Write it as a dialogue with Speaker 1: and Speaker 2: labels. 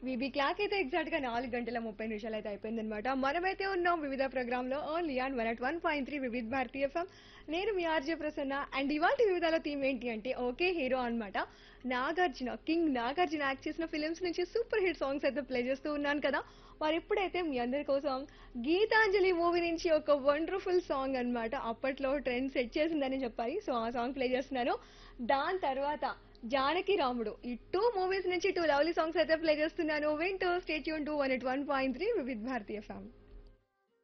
Speaker 1: VB clock అయితే exact గా నాలుగు గంటల ముప్పై నిమిషాలు అయితే అయిపోయింది అనమాట మనమైతే ఉన్నాం వివిధ ప్రోగ్రామ్ లో only on one at one point three Vividh Bharatiya FM నేను మీ ఆర్జే ప్రసన్న అండ్ ఇవాళ వివిధాల థీమ్ ఏంటి అంటే ఓకే హీరో అన్నమాట నాగార్జున కింగ్ నాగార్జున యాక్ట్ చేసిన ఫిలిమ్స్ నుంచి సూపర్ హిట్ సాంగ్స్ అయితే ప్లే చేస్తూ ఉన్నాను కదా మరి ఇప్పుడైతే మీ అందరి కోసం గీతాంజలి మూవీ నుంచి ఒక వండర్ఫుల్ సాంగ్ అన్నమాట అప్పట్లో ట్రెండ్ సెట్ చేసిందని చెప్పాలి సో ఆ సాంగ్ ప్లే చేస్తున్నాను దాని తర్వాత జానకి రాముడు ఈ టూ మూవీస్ నుంచి టూ లవ్లీ సాంగ్స్ అయితే ప్లే చేస్తున్నాను వింటూ stay tuned to one at one point three Vividh Bharatiya ఫ్యామ్